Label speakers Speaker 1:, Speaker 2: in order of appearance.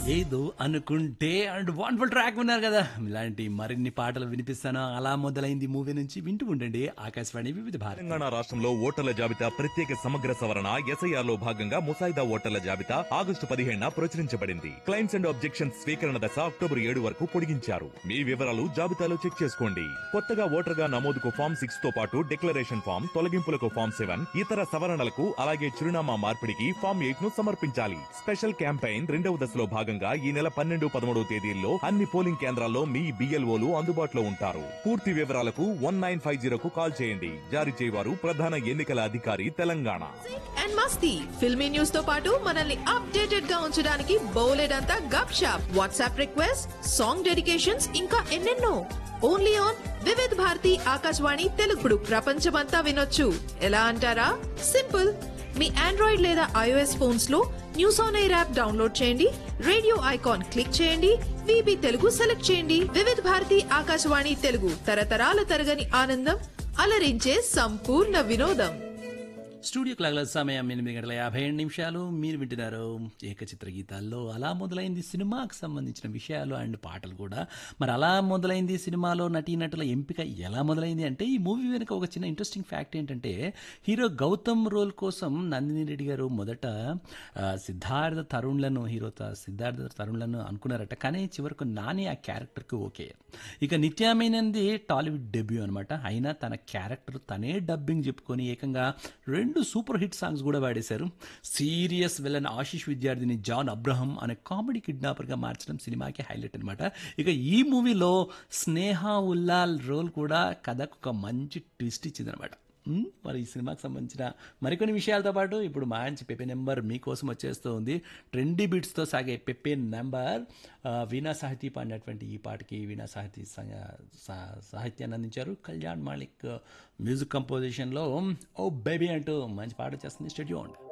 Speaker 1: ఏదో అనుకుంటే and wonderful track ఉన్నారు కదా ఇలాంటి మరిన్ని పాటలు వినిపిస్తాను అలా మొదలైంది మూవీ నుంచి వింటూ ఉండండి ఆకాశవాణి వివిధ భారతి
Speaker 2: తెలంగాణ రాష్ట్రంలో ఓటర్ల జాబితా ప్రత్యేక సమగ్ర సవరణ ఎస్ఐఆర్ లో భాగంగా ముసాయిదా ఓటర్ల జాబితా ఆగస్టు పదిహేడున ప్రచురించబడింది క్లైమ్స్ అండ్ ఆబ్జెక్షన్స్ స్వీకరణ దశ అక్టోబర్ ఏడు వరకు పొడిగించారు మీ వివరాలు జాబితాలో చెక్ చేసుకోండి కొత్తగా ఓటర్ గా నమోదుకు ఫామ్ సిక్స్ తో పాటు డిక్లరేషన్ ఫామ్ తొలగింపులకు ఫామ్ సెవెన్ ఇతర సవరణలకు అలాగే చిరునామా మార్పిడికి ఫామ్ ఎయిట్ ను సమర్పించాలి స్పెషల్ క్యాంపెయిన్ రెండవ దశలో భాగంగా ఈ నెల పన్నెండు పదమూడవ తేదీల్లో అన్ని పోలింగ్ కేంద్రాల్లో మీ బిఎల్ఓలు అందుబాటులో ఉంటారు పూర్తి వివరాలకు వన్ నైన్ ఫైవ్ జీరోకు కాల్ చేయండి జారీ చేయవారు ప్రధాన ఎన్నికల అధికారి తెలంగాణ
Speaker 3: అండ్ మస్తీ ఫిల్మీ న్యూస్ తో పాటు మనల్ని అప్డేటెడ్ గా ఉంచడానికి బౌలెడంతా గప్ షాప్ వాట్సాప్ రిక్వెస్ట్ సాంగ్ డెడికేషన్స్ ఇంకా ఎన్నెన్నో ఓన్లీ ఆన్ వివిధ్ భారతి ఆకాశవాణి తెలుగుడు ప్రపంచమంతా వినొచ్చు ఎలా అంటారా సింపుల్ మీ ఆండ్రాయిడ్ లేదా ఐఓఎస్ ఫోన్స్ లో news on air app download చేయండి రేడియో ఐకాన్ క్లిక్ చేయండి విబి తెలుగు సెలెక్ట్ చేయండి వివిధ భారతి ఆకాశవాణి తెలుగు తరతరాల తరగని ఆనందం అలరించే సంపూర్ణ వినోదం
Speaker 1: స్టూడియో క్లాక్ల సమయం ఎనిమిది గంటల యాభై ఏడు నిమిషాలు మీరు వింటున్నారు ఏకచిత్ర గీతాల్లో అలా మొదలైంది సినిమాకు సంబంధించిన విషయాలు అండ్ పాటలు కూడా మరి అలా మొదలైంది సినిమాలో నటీనటుల ఎంపిక ఎలా మొదలైంది అంటే ఈ మూవీ వెనుక ఒక చిన్న ఇంట్రెస్టింగ్ ఫ్యాక్ట్ ఏంటంటే హీరో గౌతమ్ రోల్ కోసం నందిని రెడ్డి గారు మొదట ఆ, సిద్ధార్థ తరుణ్లను హీరో త- సిద్ధార్థ తరుణ్లను అనుకున్నారట కానీ చివరకు నాని ఆ క్యారెక్టర్కి ఓకే ఇక నిత్యామైనది టాలీవుడ్ డెబ్యూ అనమాట అయినా తన క్యారెక్టర్ తనే డబ్బింగ్ చెప్పుకొని ఏకంగా రెండు సూపర్ హిట్ సాంగ్స్ కూడా వాడేశారు సీరియస్ విలన్ ఆశీష్ విద్యార్థిని జాన్ అబ్రహం అనే కామెడీ కిడ్నాపర్గా మార్చడం సినిమాకి హైలైట్ అనమాట ఇక ఈ మూవీలో స్నేహ ఉల్లాల్ రోల్ కూడా కథకు ఒక మంచి ట్విస్ట్ ఇచ్చిందనమాట ఉమ్, మరి ఈ సినిమాకి సంబంధించిన మరికొన్ని విషయాలతో పాటు ఇప్పుడు మంచి పెప్పే నెంబర్ మీకోసం వచ్చేస్తూ ఉంది ట్రెండీ బీట్స్తో సాగే పెప్పే నెంబర్ ఆ, వీణా సాహితీ పాడినటువంటి ఈ పాటకి వీణా సాహితీ సా- సా- సాహిత్యాన్ని అందించారు కళ్యాణ్ మాలిక్ మ్యూజిక్ కంపోజిషన్లో ఓ బేబీ అంటూ మంచి పాట చేస్తుంది స్టూడియో